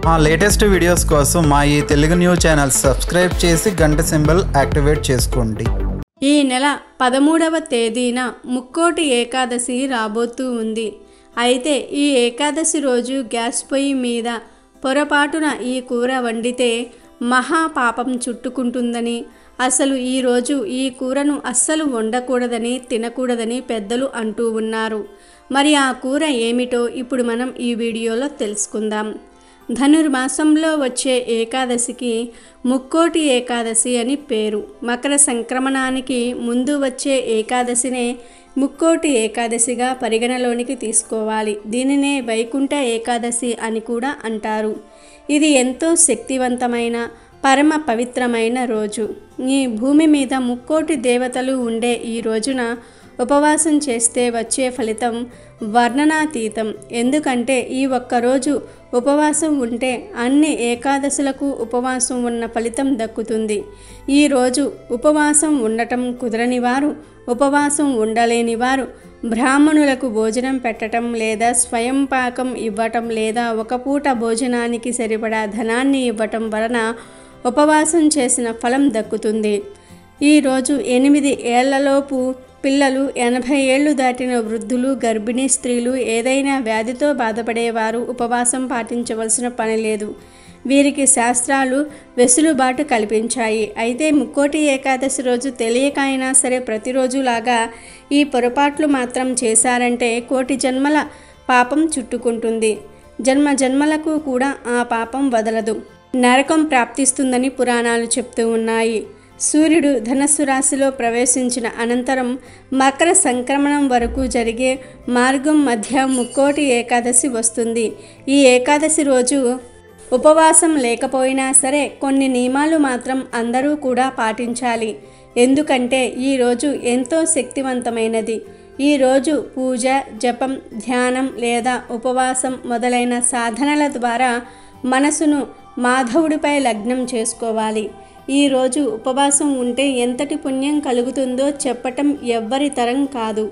మా latest videos కోసం మా ఈ తెలుగు న్యూస్ ఛానల్ సబ్స్క్రైబ్ చేసి గంట సింబల్ యాక్టివేట్ చేసుకోండి ఈ నెల పదమూడవ తేదీన ముక్కోటి ఏకాదశి రాబోతూ ఉంది అయితే ఈ ఏకాదశి రోజు గ్యాస్ పొయ్యి మీద పొరపాటున ఈ కూర వండితే మహాపాపం చుట్టుకుంటుందని అసలు ఈరోజు ఈ కూరను అస్సలు వండకూడదని తినకూడదని పెద్దలు అంటూ ఉన్నారు మరి ఆ కూర ఏమిటో ఇప్పుడు మనం ఈ వీడియోలో తెలుసుకుందాం ధనుర్మాసంలో వచ్చే ఏకాదశికి ముక్కోటి ఏకాదశి అని పేరు మకర సంక్రమణానికి ముందు వచ్చే ఏకాదశినే ముక్కోటి ఏకాదశిగా పరిగణలోనికి తీసుకోవాలి దీనినే వైకుంఠ ఏకాదశి అని కూడా అంటారు ఇది ఎంతో శక్తివంతమైన పరమ పవిత్రమైన రోజు ఈ భూమి మీద ముక్కోటి దేవతలు ఉండే ఈ రోజున ఉపవాసం చేస్తే వచ్చే ఫలితం వర్ణనాతీతం ఎందుకంటే ఈ ఒక్కరోజు ఉపవాసం ఉంటే అన్ని ఏకాదశులకు ఉపవాసం ఉన్న ఫలితం దక్కుతుంది ఈరోజు ఉపవాసం ఉండటం కుదరని వారు ఉపవాసం ఉండలేని వారు బ్రాహ్మణులకు భోజనం పెట్టడం లేదా స్వయం పాకం ఇవ్వటం లేదా ఒక పూట భోజనానికి సరిపడా ధనాన్ని ఇవ్వటం వలన ఉపవాసం చేసిన ఫలం దక్కుతుంది ఈరోజు ఎనిమిది ఏళ్లలోపు పిల్లలు ఎనభై ఏళ్లు దాటిన వృద్ధులు గర్భిణీ స్త్రీలు ఏదైనా వ్యాధితో బాధపడేవారు ఉపవాసం పాటించవలసిన పని లేదు వీరికి శాస్త్రాలు వెసులుబాటు కల్పించాయి అయితే ముక్కోటి ఏకాదశి రోజు తెలియక అయినా సరే ప్రతిరోజులాగా ఈ పొరపాట్లు మాత్రం చేశారంటే కోటి జన్మల పాపం చుట్టుకుంటుంది జన్మ జన్మలకు కూడా ఆ పాపం వదలదు నరకం ప్రాప్తిస్తుందని పురాణాలు చెప్తూ ఉన్నాయి సూర్యుడు ధనస్సు రాశిలో ప్రవేశించిన అనంతరం మకర సంక్రమణం వరకు జరిగే మార్గం మధ్య ముక్కోటి ఏకాదశి వస్తుంది ఈ ఏకాదశి రోజు ఉపవాసం లేకపోయినా సరే కొన్ని నియమాలు మాత్రం అందరూ కూడా పాటించాలి ఎందుకంటే ఈరోజు ఎంతో శక్తివంతమైనది ఈరోజు పూజ జపం ధ్యానం లేదా ఉపవాసం మొదలైన సాధనల ద్వారా మనసును మాధవుడిపై లగ్నం చేసుకోవాలి ఈరోజు ఉపవాసం ఉంటే ఎంతటి పుణ్యం కలుగుతుందో చెప్పటం ఎవ్వరి తరం కాదు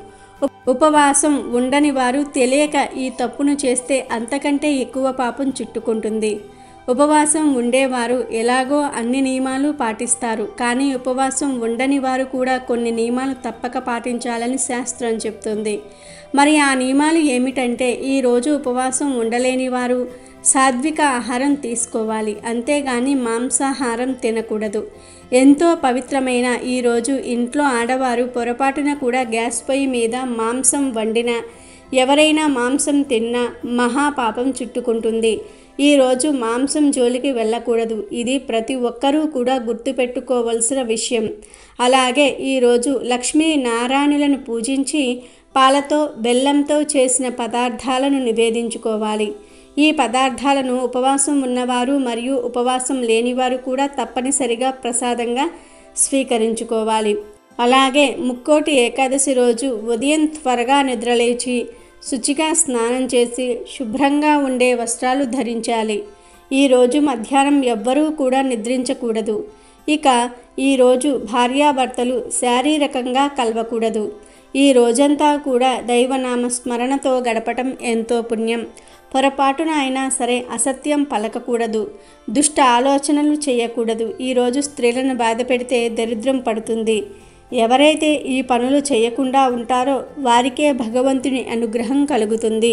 ఉపవాసం ఉండని వారు తెలియక ఈ తప్పును చేస్తే అంతకంటే ఎక్కువ పాపం చుట్టుకుంటుంది ఉపవాసం ఉండేవారు ఎలాగో అన్ని నియమాలు పాటిస్తారు కానీ ఉపవాసం ఉండని వారు కూడా కొన్ని నియమాలు తప్పక పాటించాలని శాస్త్రం చెప్తుంది మరి ఆ నియమాలు ఏమిటంటే ఈరోజు ఉపవాసం ఉండలేని వారు సాత్విక ఆహారం తీసుకోవాలి అంతేగాని మాంసాహారం తినకూడదు ఎంతో పవిత్రమైన ఈరోజు ఇంట్లో ఆడవారు పొరపాటున కూడా గ్యాస్ పొయ్యి మీద మాంసం వండిన ఎవరైనా మాంసం తిన్నా మహాపాపం చుట్టుకుంటుంది ఈరోజు మాంసం జోలికి వెళ్ళకూడదు ఇది ప్రతి ఒక్కరూ కూడా గుర్తుపెట్టుకోవలసిన విషయం అలాగే ఈరోజు లక్ష్మీ నారాయణులను పూజించి పాలతో బెల్లంతో చేసిన పదార్థాలను నివేదించుకోవాలి ఈ పదార్థాలను ఉపవాసం ఉన్నవారు మరియు ఉపవాసం లేనివారు కూడా తప్పనిసరిగా ప్రసాదంగా స్వీకరించుకోవాలి అలాగే ముక్కోటి ఏకాదశి రోజు ఉదయం త్వరగా నిద్రలేచి శుచిగా స్నానం చేసి శుభ్రంగా ఉండే వస్త్రాలు ధరించాలి ఈరోజు మధ్యాహ్నం ఎవ్వరూ కూడా నిద్రించకూడదు ఇక ఈరోజు భార్యాభర్తలు శారీరకంగా కలవకూడదు ఈ రోజంతా కూడా దైవనామ స్మరణతో గడపటం ఎంతో పుణ్యం పొరపాటున అయినా సరే అసత్యం పలకకూడదు దుష్ట ఆలోచనలు చేయకూడదు ఈరోజు స్త్రీలను బాధ పెడితే దరిద్రం పడుతుంది ఎవరైతే ఈ పనులు చేయకుండా ఉంటారో వారికే భగవంతుని అనుగ్రహం కలుగుతుంది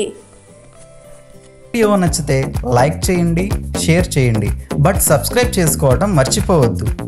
వీడియో నచ్చితే లైక్ చేయండి షేర్ చేయండి బట్ సబ్స్క్రైబ్ చేసుకోవడం మర్చిపోవద్దు